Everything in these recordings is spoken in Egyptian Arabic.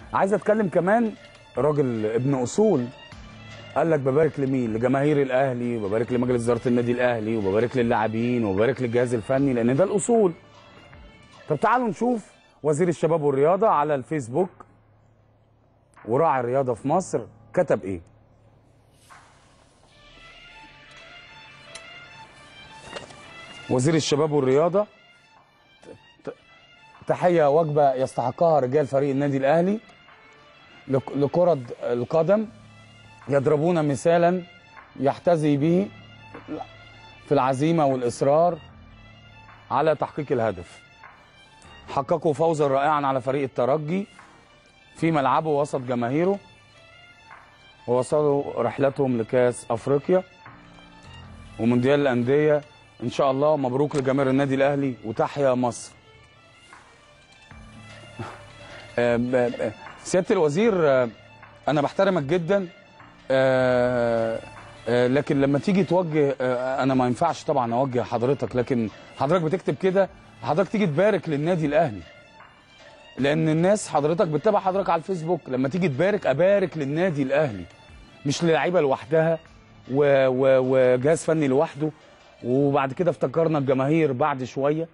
عايز اتكلم كمان راجل ابن اصول قال لك ببارك لمين لجماهير الاهلي وببارك لمجلس اداره النادي الاهلي وببارك للاعبين وببارك للجهاز الفني لان ده الاصول طب تعالوا نشوف وزير الشباب والرياضه على الفيسبوك وراعي الرياضه في مصر كتب ايه وزير الشباب والرياضه ت- تحيه وجبه يستحقها رجال فريق النادي الاهلي لك- لكره القدم يضربون مثالا يحتذي به في العزيمه والاصرار على تحقيق الهدف حققوا فوزا رائعا على فريق الترجي في ملعبه وسط جماهيره ووصلوا رحلتهم لكاس افريقيا ومونديال الانديه ان شاء الله مبروك لجماهير النادي الاهلي وتحيا مصر آه، ب- ب- سياده الوزير آه، انا بحترمك جدا آه، آه، لكن لما تيجي توجه آه، انا ما ينفعش طبعا اوجه حضرتك لكن حضرتك بتكتب كده حضرتك تيجي تبارك للنادي الاهلي لان الناس حضرتك بتتابع حضرتك على الفيسبوك لما تيجي تبارك ابارك للنادي الاهلي مش للعيبه لوحدها و- و- وجهاز فني لوحده وبعد كده افتكرنا الجماهير بعد شويه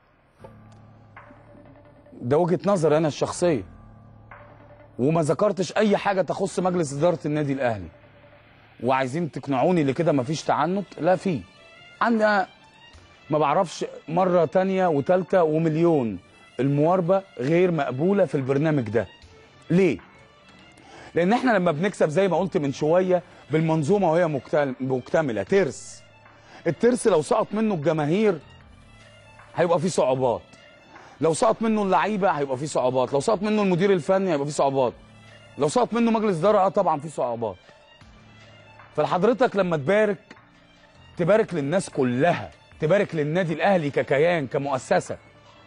ده وجهه نظري انا الشخصيه وما ذكرتش اي حاجه تخص مجلس اداره النادي الاهلي وعايزين تقنعوني اللي كده مفيش تعنت لا في عندنا ما بعرفش مره تانية وتالتة ومليون المواربه غير مقبوله في البرنامج ده ليه لان احنا لما بنكسب زي ما قلت من شويه بالمنظومه وهي مكتل- مكتمله ترس الترس لو سقط منه الجماهير هيبقى فيه صعوبات لو سقط منه اللعيبه هيبقى فيه صعوبات لو سقط منه المدير الفني هيبقى فيه صعوبات لو سقط منه مجلس اداره اه طبعا فيه صعوبات فلحضرتك لما تبارك تبارك للناس كلها تبارك للنادي الاهلي ككيان كمؤسسه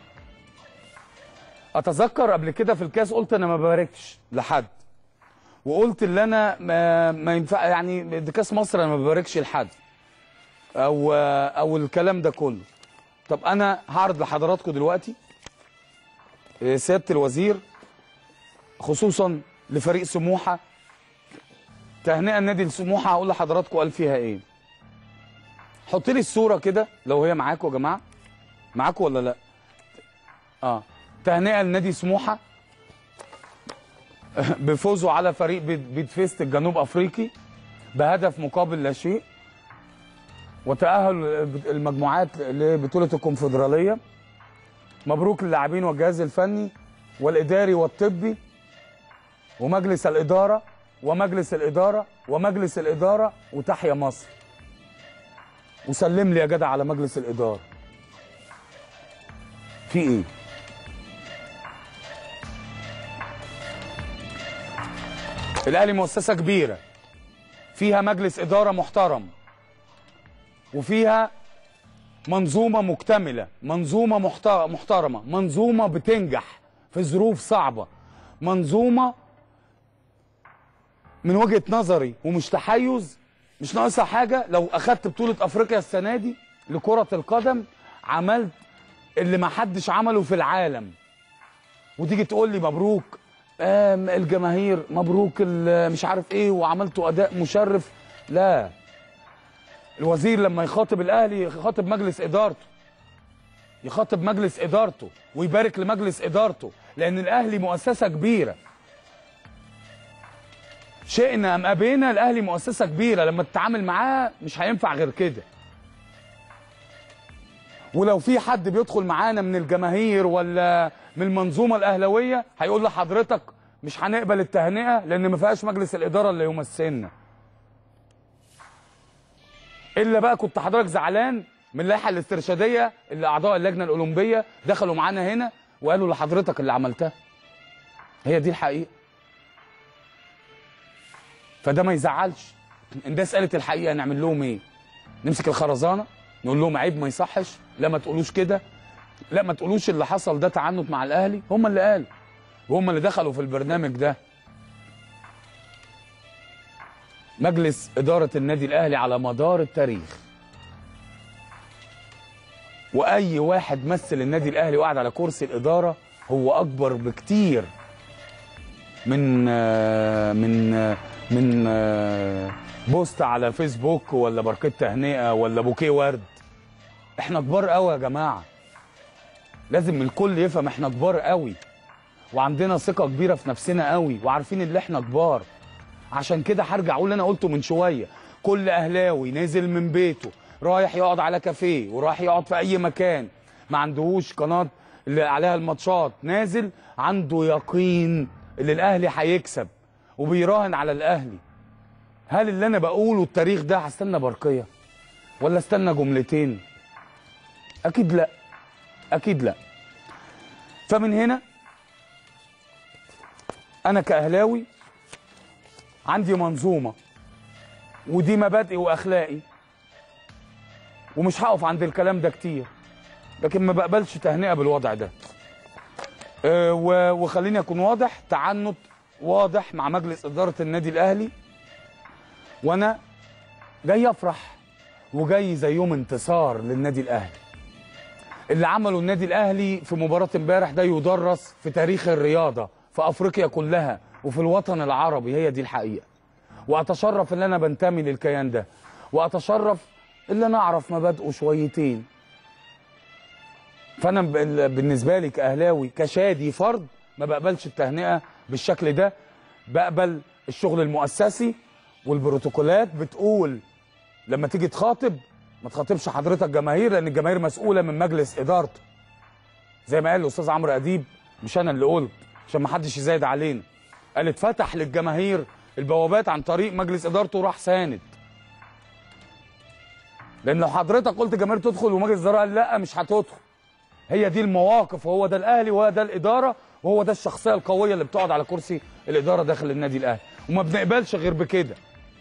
اتذكر قبل كده في الكاس قلت انا ما بباركش لحد وقلت اللي انا ما, ما ينفع يعني ده كاس مصر انا ما بباركش لحد او او الكلام ده كله طب انا هعرض لحضراتكم دلوقتي إيه، سياده الوزير خصوصا لفريق سموحه تهنئه النادي لسموحه هقول لحضراتكم قال فيها ايه حط لي الصوره كده لو هي معاكم يا جماعه معاكم ولا لا اه تهنئه لنادي سموحه بفوزه على فريق بيت بيت فيست الجنوب افريقي بهدف مقابل لا شيء وتأهل المجموعات لبطولة الكونفدرالية مبروك للاعبين والجهاز الفني والإداري والطبي ومجلس الإدارة ومجلس الإدارة ومجلس الإدارة وتحيا مصر وسلم لي يا جدع على مجلس الإدارة في إيه؟ الأهلي مؤسسة كبيرة فيها مجلس إدارة محترم وفيها منظومة مكتملة منظومة محت- محترمة منظومة بتنجح في ظروف صعبة منظومة من وجهة نظري ومش تحيز مش ناقصها حاجة لو أخدت بطولة أفريقيا السنة دي لكرة القدم عملت اللي ما حدش عمله في العالم وتيجي تقول لي مبروك آم، الجماهير مبروك ال- مش عارف ايه وعملتوا اداء مشرف لا الوزير لما يخاطب الاهلي يخاطب مجلس ادارته يخاطب مجلس ادارته ويبارك لمجلس ادارته لان الاهلي مؤسسه كبيره شئنا ام ابينا الاهلي مؤسسه كبيره لما تتعامل معاه مش هينفع غير كده ولو في حد بيدخل معانا من الجماهير ولا من المنظومه الاهلاويه هيقول لحضرتك مش هنقبل التهنئه لان ما فيهاش مجلس الاداره اللي يمثلنا الا بقى كنت حضرتك زعلان من اللائحه الاسترشاديه اللي اعضاء اللجنه الاولمبيه دخلوا معانا هنا وقالوا لحضرتك اللي عملتها هي دي الحقيقه فده ما يزعلش الناس قالت الحقيقه نعمل لهم ايه نمسك الخرزانه نقول لهم عيب ما يصحش لا ما تقولوش كده لا ما تقولوش اللي حصل ده تعنت مع الاهلي هم اللي قالوا وهم اللي دخلوا في البرنامج ده مجلس إدارة النادي الأهلي على مدار التاريخ وأي واحد مثل النادي الأهلي وقعد على كرسي الإدارة هو أكبر بكتير من آه، من آه، من آه، بوست على فيسبوك ولا بركة تهنئة ولا بوكيه ورد احنا كبار قوي يا جماعة لازم الكل يفهم احنا كبار قوي وعندنا ثقة كبيرة في نفسنا قوي وعارفين ان احنا كبار عشان كده هرجع اقول اللي انا قلته من شوية كل اهلاوي نزل من بيته رايح يقعد على كافيه ورايح يقعد في اي مكان ما عندهوش قناة اللي عليها الماتشات نازل عنده يقين ان الاهلي هيكسب وبيراهن على الاهلي هل اللي انا بقوله التاريخ ده هستنى برقية ولا استنى جملتين اكيد لا اكيد لا فمن هنا انا كاهلاوي عندي منظومه ودي مبادئي واخلاقي ومش هقف عند الكلام ده كتير لكن ما بقبلش تهنئه بالوضع ده أه و- وخليني اكون واضح تعنت واضح مع مجلس اداره النادي الاهلي وانا جاي افرح وجاي زي يوم انتصار للنادي الاهلي اللي عمله النادي الاهلي في مباراه امبارح ده يدرس في تاريخ الرياضه في افريقيا كلها وفي الوطن العربي هي دي الحقيقه واتشرف ان انا بنتمي للكيان ده واتشرف ان انا اعرف مبادئه شويتين فانا ب- بالنسبه لي كاهلاوي كشادي فرد ما بقبلش التهنئه بالشكل ده بقبل الشغل المؤسسي والبروتوكولات بتقول لما تيجي تخاطب ما تخاطبش حضرتك جماهير لان الجماهير مسؤوله من مجلس ادارته زي ما قال الاستاذ عمرو اديب مش انا اللي قلت عشان ما حدش يزايد علينا قال اتفتح للجماهير البوابات عن طريق مجلس ادارته وراح ساند لان لو حضرتك قلت الجماهير تدخل ومجلس الاداره قال لا مش هتدخل هي دي المواقف وهو ده الاهلي وهو ده الاداره وهو ده الشخصيه القويه اللي بتقعد على كرسي الاداره داخل النادي الاهلي وما بنقبلش غير بكده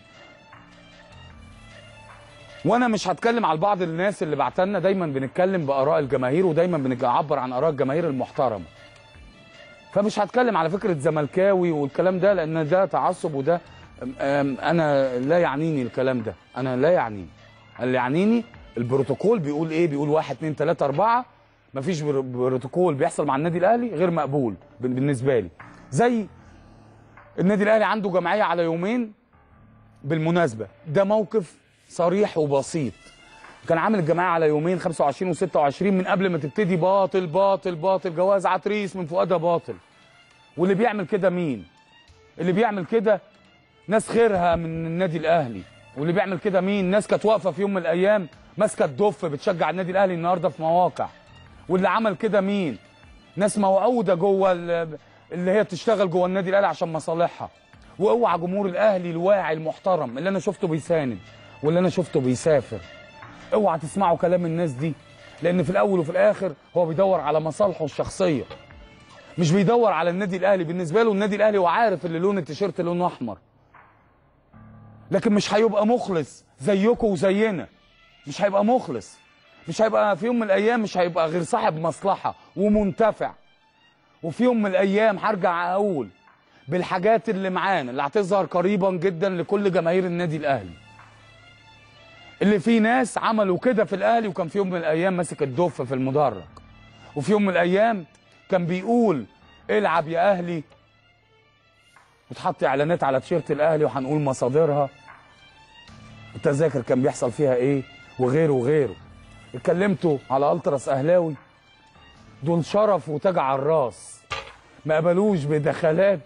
وانا مش هتكلم على بعض الناس اللي بعتلنا دايما بنتكلم باراء الجماهير ودايما بنعبر عن اراء الجماهير المحترمه فمش هتكلم على فكره زملكاوي والكلام ده لان ده تعصب وده أم- أم، انا لا يعنيني الكلام ده انا لا يعنيني اللي يعنيني البروتوكول بيقول ايه بيقول واحد اتنين تلاته اربعه مفيش بر- بروتوكول بيحصل مع النادي الاهلي غير مقبول بن- بالنسبه لي زي النادي الاهلي عنده جمعيه على يومين بالمناسبه ده موقف صريح وبسيط كان عامل الجماعه على يومين 25 و26 من قبل ما تبتدي باطل باطل باطل جواز عتريس من فؤادها باطل واللي بيعمل كده مين اللي بيعمل كده ناس خيرها من النادي الاهلي واللي بيعمل كده مين ناس كانت واقفه في يوم من الايام ماسكه الدف بتشجع النادي الاهلي النهارده في مواقع واللي عمل كده مين ناس موعوده جوه ال- اللي هي بتشتغل جوه النادي الاهلي عشان مصالحها واوعى جمهور الاهلي الواعي المحترم اللي انا شفته بيساند واللي انا شفته بيسافر اوعى تسمعوا كلام الناس دي لان في الاول وفي الاخر هو بيدور على مصالحه الشخصيه مش بيدور على النادي الاهلي بالنسبه له النادي الاهلي هو عارف اللي لون التيشيرت لونه احمر لكن مش هيبقى مخلص زيكم وزينا مش هيبقى مخلص مش هيبقى في يوم من الايام مش هيبقى غير صاحب مصلحه ومنتفع وفي يوم من الايام هرجع اقول بالحاجات اللي معانا اللي هتظهر قريبا جدا لكل جماهير النادي الاهلي اللي في ناس عملوا كده في الاهلي وكان في يوم من الايام ماسك الدف في المدرج وفي يوم من الايام كان بيقول العب يا اهلي وتحط اعلانات على تيشيرت الاهلي وهنقول مصادرها التذاكر كان بيحصل فيها ايه وغيره وغيره اتكلمتوا على التراس اهلاوي دول شرف وتاج على الراس ما قبلوش بدخلات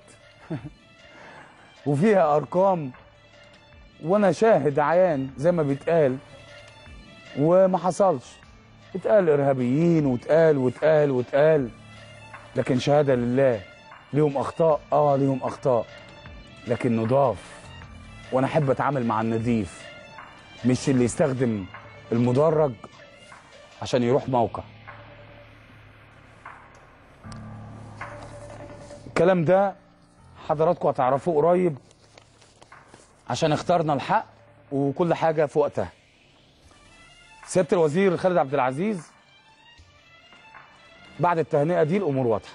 وفيها ارقام وانا شاهد عيان زي ما بيتقال وما حصلش اتقال ارهابيين واتقال واتقال واتقال لكن شهاده لله ليهم اخطاء اه ليهم اخطاء لكن نضاف وانا احب اتعامل مع النضيف مش اللي يستخدم المدرج عشان يروح موقع الكلام ده حضراتكم هتعرفوه قريب عشان اخترنا الحق وكل حاجه في وقتها سياده الوزير خالد عبد العزيز بعد التهنئه دي الامور واضحه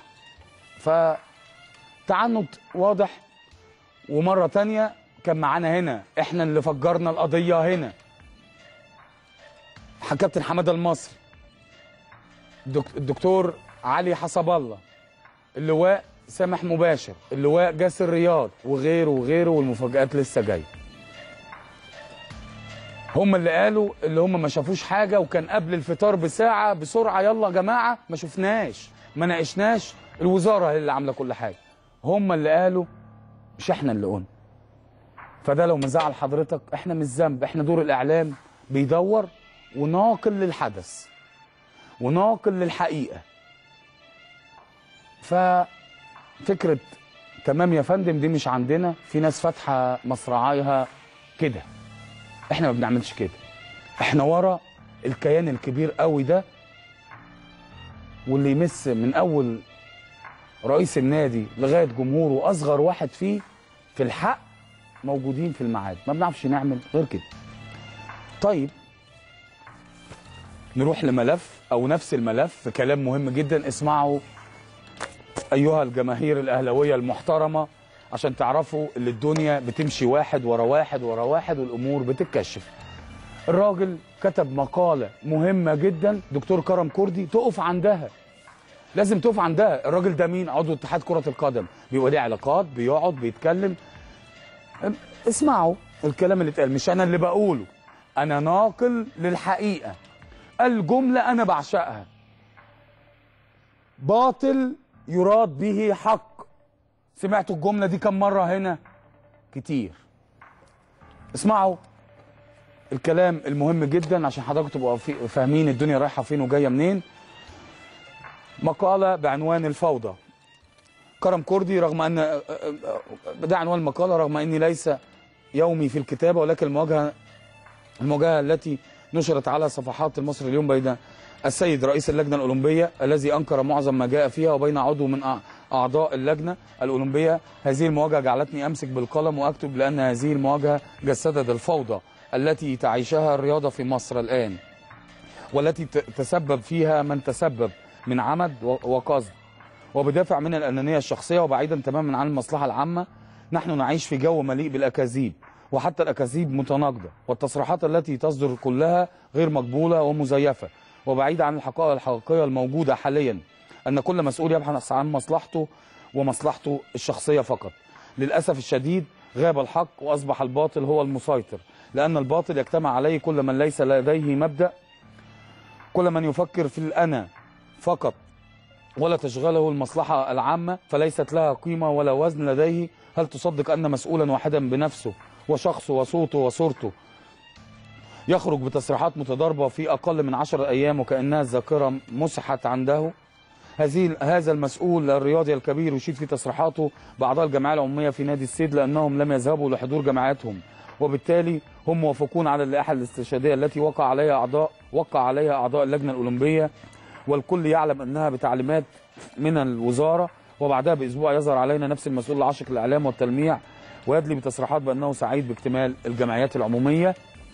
فتعنت واضح ومره تانية كان معانا هنا احنا اللي فجرنا القضيه هنا كابتن حماده المصري الدك- الدكتور علي حسب الله اللواء سامح مباشر اللواء جاسر رياض وغيره وغيره والمفاجآت لسه جايه هم اللي قالوا اللي هم ما شافوش حاجه وكان قبل الفطار بساعه بسرعه يلا يا جماعه ما شفناش ما ناقشناش الوزاره هي اللي عامله كل حاجه هم اللي قالوا مش احنا اللي قلنا فده لو مزعل حضرتك احنا مش ذنب احنا دور الاعلام بيدور وناقل للحدث وناقل للحقيقه ففكره تمام يا فندم دي مش عندنا في ناس فاتحه مصراعيها كده احنا ما بنعملش كده احنا ورا الكيان الكبير قوي ده واللي يمس من اول رئيس النادي لغايه جمهوره اصغر واحد فيه في الحق موجودين في الميعاد ما بنعرفش نعمل غير كده طيب نروح لملف او نفس الملف في كلام مهم جدا اسمعوا ايها الجماهير الاهلاويه المحترمه عشان تعرفوا ان الدنيا بتمشي واحد ورا واحد ورا واحد والامور بتتكشف الراجل كتب مقاله مهمه جدا دكتور كرم كردي تقف عندها لازم تقف عندها الراجل ده مين عضو اتحاد كره القدم بيبقى ليه علاقات بيقعد بيتكلم ام- اسمعوا الكلام اللي اتقال مش انا اللي بقوله انا ناقل للحقيقه الجمله انا بعشقها باطل يراد به حق سمعتوا الجمله دي كم مره هنا كتير اسمعوا الكلام المهم جدا عشان حضراتكم تبقوا في- فاهمين الدنيا رايحه فين وجايه منين مقاله بعنوان الفوضى كرم كردي رغم ان ده عنوان المقاله رغم اني ليس يومي في الكتابه ولكن المواجهه المواجهه التي نشرت على صفحات المصري اليوم بين السيد رئيس اللجنه الاولمبيه الذي انكر معظم ما جاء فيها وبين عضو من أع- اعضاء اللجنه الاولمبيه هذه المواجهه جعلتني امسك بالقلم واكتب لان هذه المواجهه جسدت الفوضى التي تعيشها الرياضه في مصر الان والتي ت- تسبب فيها من تسبب من عمد و- وقصد وبدافع من الأنانية الشخصية وبعيدا تماما عن المصلحة العامة نحن نعيش في جو مليء بالأكاذيب وحتى الأكاذيب متناقضة والتصريحات التي تصدر كلها غير مقبولة ومزيفة وبعيدة عن الحقائق الحقيقية الموجودة حاليا أن كل مسؤول يبحث عن مصلحته ومصلحته الشخصية فقط للأسف الشديد غاب الحق وأصبح الباطل هو المسيطر لأن الباطل يجتمع عليه كل من ليس لديه مبدأ كل من يفكر في الأنا فقط ولا تشغله المصلحة العامة فليست لها قيمة ولا وزن لديه هل تصدق أن مسؤولا واحدا بنفسه وشخصه وصوته وصورته يخرج بتصريحات متضاربة في أقل من عشر أيام وكأنها الذاكرة مسحت عنده هذه هذا المسؤول الرياضي الكبير يشيد في تصريحاته بأعضاء الجمعية العمومية في نادي السيد لأنهم لم يذهبوا لحضور جمعياتهم وبالتالي هم موافقون على اللائحة الاستشهادية التي وقع عليها أعضاء وقع عليها أعضاء اللجنة الأولمبية والكل يعلم أنها بتعليمات من الوزارة وبعدها بأسبوع يظهر علينا نفس المسؤول العاشق الإعلام والتلميع ويدلي بتصريحات بأنه سعيد باكتمال الجمعيات العمومية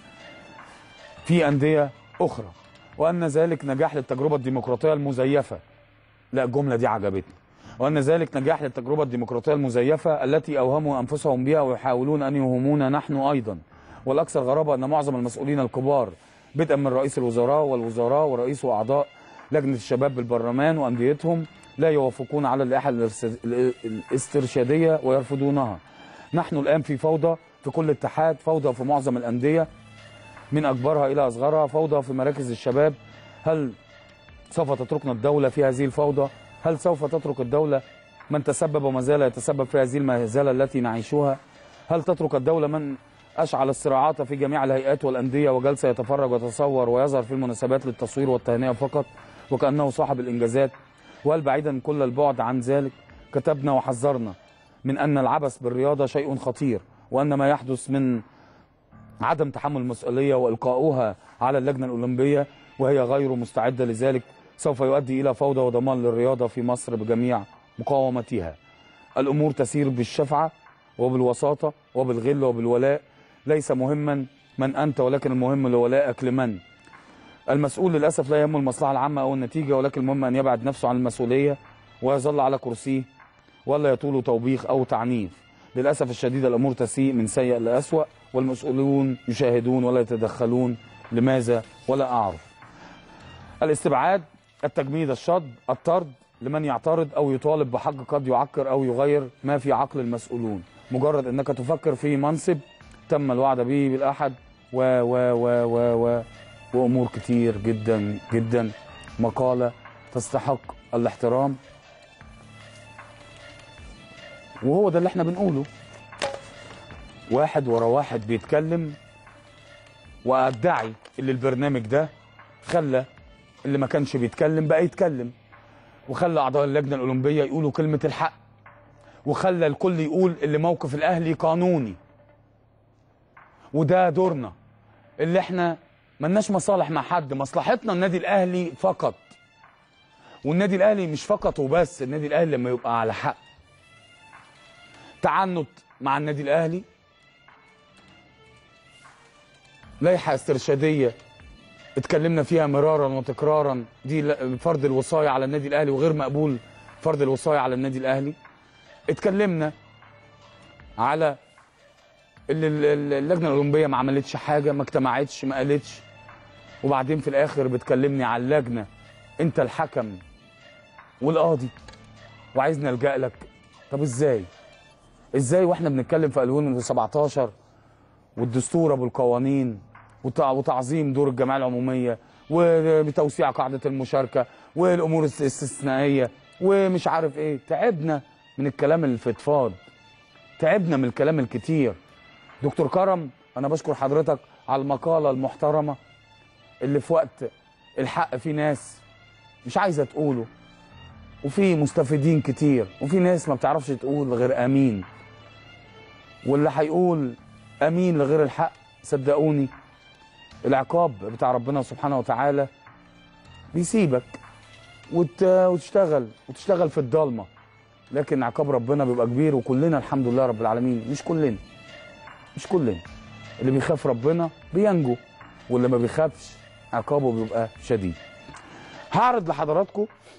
في أندية أخرى وأن ذلك نجاح للتجربة الديمقراطية المزيفة لا الجملة دي عجبتني وأن ذلك نجاح للتجربة الديمقراطية المزيفة التي أوهموا أنفسهم بها ويحاولون أن يوهمونا نحن أيضا والأكثر غرابة أن معظم المسؤولين الكبار بدءا من رئيس الوزراء والوزراء ورئيس وأعضاء لجنة الشباب بالبرلمان وأنديتهم لا يوافقون على اللائحة الارس- ال- الاسترشادية ويرفضونها نحن الآن في فوضى في كل اتحاد فوضى في معظم الأندية من أكبرها إلى أصغرها فوضى في مراكز الشباب هل سوف تتركنا الدولة في هذه الفوضى هل سوف تترك الدولة من تسبب وما زال يتسبب في هذه المهزلة التي نعيشها هل تترك الدولة من أشعل الصراعات في جميع الهيئات والأندية وجلس يتفرج ويتصور ويظهر في المناسبات للتصوير والتهنئة فقط وكأنه صاحب الإنجازات وهل بعيدا كل البعد عن ذلك كتبنا وحذرنا من أن العبث بالرياضة شيء خطير وأن ما يحدث من عدم تحمل المسؤولية وإلقاؤها على اللجنة الأولمبية وهي غير مستعدة لذلك سوف يؤدي إلى فوضى ودمار للرياضة في مصر بجميع مقاومتها الأمور تسير بالشفعة وبالوساطة وبالغل وبالولاء ليس مهما من أنت ولكن المهم لولائك لمن المسؤول للأسف لا يهمه المصلحة العامة أو النتيجة ولكن المهم أن يبعد نفسه عن المسؤولية ويظل على كرسيه ولا يطول توبيخ أو تعنيف للأسف الشديد الأمور تسيء من سيء لأسوأ والمسؤولون يشاهدون ولا يتدخلون لماذا ولا أعرف الاستبعاد التجميد الشد الطرد لمن يعترض او يطالب بحق قد يعكر او يغير ما في عقل المسؤولون مجرد انك تفكر في منصب تم الوعد به بالاحد و و و و و وامور كتير جدا جدا مقاله تستحق الاحترام وهو ده اللي احنا بنقوله واحد ورا واحد بيتكلم وادعي اللي البرنامج ده خلى اللي ما كانش بيتكلم بقى يتكلم وخلى اعضاء اللجنه الاولمبيه يقولوا كلمه الحق وخلى الكل يقول اللي موقف الاهلي قانوني وده دورنا اللي احنا ملناش مصالح مع حد مصلحتنا النادي الاهلي فقط والنادي الاهلي مش فقط وبس النادي الاهلي لما يبقى على حق تعنت مع النادي الاهلي لائحه استرشاديه اتكلمنا فيها مرارا وتكرارا دي ل- فرض الوصايه على النادي الاهلي وغير مقبول فرض الوصايه على النادي الاهلي اتكلمنا على اللي ال- ال- اللجنه الاولمبيه ما عملتش حاجه ما اجتمعتش ما قالتش وبعدين في الاخر بتكلمني على اللجنه انت الحكم والقاضي وعايزني الجا لك طب ازاي ازاي واحنا بنتكلم في 2017 والدستور ابو القوانين وتع- وتعظيم دور الجمعيه العموميه وبتوسيع قاعده المشاركه والامور الس- الاستثنائيه ومش عارف ايه تعبنا من الكلام الفضفاض تعبنا من الكلام الكتير دكتور كرم انا بشكر حضرتك على المقاله المحترمه اللي في وقت الحق في ناس مش عايزه تقوله وفي مستفيدين كتير وفي ناس ما بتعرفش تقول غير امين واللي هيقول امين لغير الحق صدقوني العقاب بتاع ربنا سبحانه وتعالى بيسيبك وت... وتشتغل وتشتغل في الضلمه لكن عقاب ربنا بيبقى كبير وكلنا الحمد لله رب العالمين مش كلنا مش كلنا اللي بيخاف ربنا بينجو واللي ما بيخافش عقابه بيبقى شديد هعرض لحضراتكم